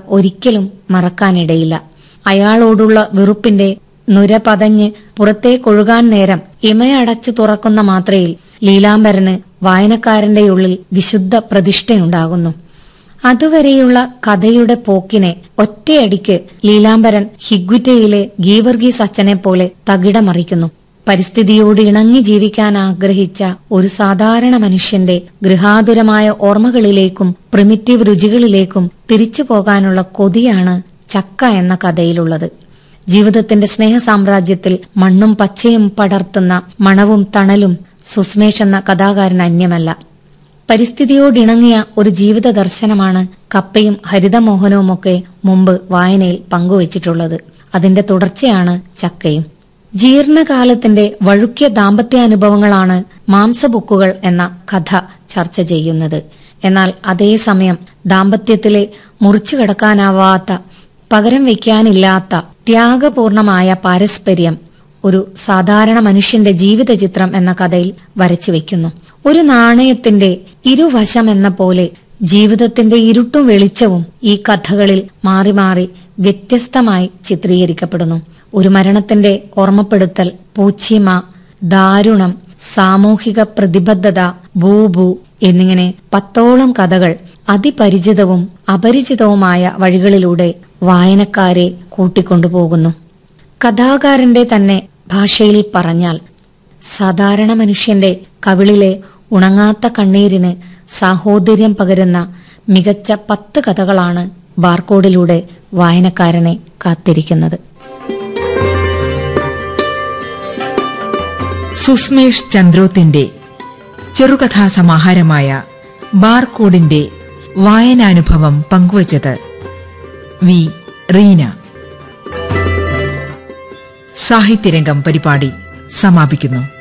ഒരിക്കലും മറക്കാനിടയില്ല അയാളോടുള്ള വെറുപ്പിന്റെ നുര പതഞ്ഞ് പുറത്തേക്കൊഴുകാൻ നേരം ഇമയടച്ചു തുറക്കുന്ന മാത്രയിൽ ലീലാംബരന് വായനക്കാരന്റെ ഉള്ളിൽ വിശുദ്ധ പ്രതിഷ്ഠയുണ്ടാകുന്നു അതുവരെയുള്ള കഥയുടെ പോക്കിനെ ഒറ്റയടിക്ക് ലീലാംബരൻ ഹിഗ്വിറ്റയിലെ ഗീവർഗീസ് അച്ഛനെ പോലെ തകിടമറിക്കുന്നു പരിസ്ഥിതിയോട് ഇണങ്ങി ജീവിക്കാൻ ആഗ്രഹിച്ച ഒരു സാധാരണ മനുഷ്യന്റെ ഗൃഹാതുരമായ ഓർമ്മകളിലേക്കും പ്രിമിറ്റീവ് രുചികളിലേക്കും തിരിച്ചു പോകാനുള്ള കൊതിയാണ് ചക്ക എന്ന കഥയിലുള്ളത് ജീവിതത്തിന്റെ സ്നേഹ സാമ്രാജ്യത്തിൽ മണ്ണും പച്ചയും പടർത്തുന്ന മണവും തണലും സുസ്മേഷ് എന്ന കഥാകാരൻ അന്യമല്ല പരിസ്ഥിതിയോടിണങ്ങിയ ഒരു ജീവിത ദർശനമാണ് കപ്പയും ഹരിതമോഹനവുമൊക്കെ മുമ്പ് വായനയിൽ പങ്കുവച്ചിട്ടുള്ളത് അതിന്റെ തുടർച്ചയാണ് ചക്കയും ജീർണകാലത്തിന്റെ വഴുക്കിയ ദാമ്പത്യാനുഭവങ്ങളാണ് മാംസബുക്കുകൾ എന്ന കഥ ചർച്ച ചെയ്യുന്നത് എന്നാൽ അതേസമയം ദാമ്പത്യത്തിലെ മുറിച്ചു കടക്കാനാവാത്ത പകരം വയ്ക്കാനില്ലാത്ത ത്യാഗപൂർണമായ പാരസ്പര്യം ഒരു സാധാരണ മനുഷ്യന്റെ ജീവിത ചിത്രം എന്ന കഥയിൽ വരച്ചു വെക്കുന്നു ഒരു നാണയത്തിന്റെ ഇരുവശം എന്ന പോലെ ജീവിതത്തിന്റെ ഇരുട്ടും വെളിച്ചവും ഈ കഥകളിൽ മാറി മാറി വ്യത്യസ്തമായി ചിത്രീകരിക്കപ്പെടുന്നു ഒരു മരണത്തിന്റെ ഓർമ്മപ്പെടുത്തൽ പൂച്ചിമ ദാരുണം സാമൂഹിക പ്രതിബദ്ധത ബൂബു എന്നിങ്ങനെ പത്തോളം കഥകൾ അതിപരിചിതവും അപരിചിതവുമായ വഴികളിലൂടെ വായനക്കാരെ കൂട്ടിക്കൊണ്ടുപോകുന്നു കഥാകാരന്റെ തന്നെ ഭാഷയിൽ പറഞ്ഞാൽ സാധാരണ മനുഷ്യന്റെ കവിളിലെ ഉണങ്ങാത്ത കണ്ണീരിന് സാഹോദര്യം പകരുന്ന മികച്ച പത്ത് കഥകളാണ് ബാർകോഡിലൂടെ വായനക്കാരനെ കാത്തിരിക്കുന്നത് സുസ്മേഷ് ചന്ദ്രോത്തിന്റെ ചെറുകഥാ സമാഹാരമായ ബാർകോഡിന്റെ വായനാനുഭവം പങ്കുവച്ചത് വി റീന സാഹിത്യരംഗം പരിപാടി സമാപിക്കുന്നു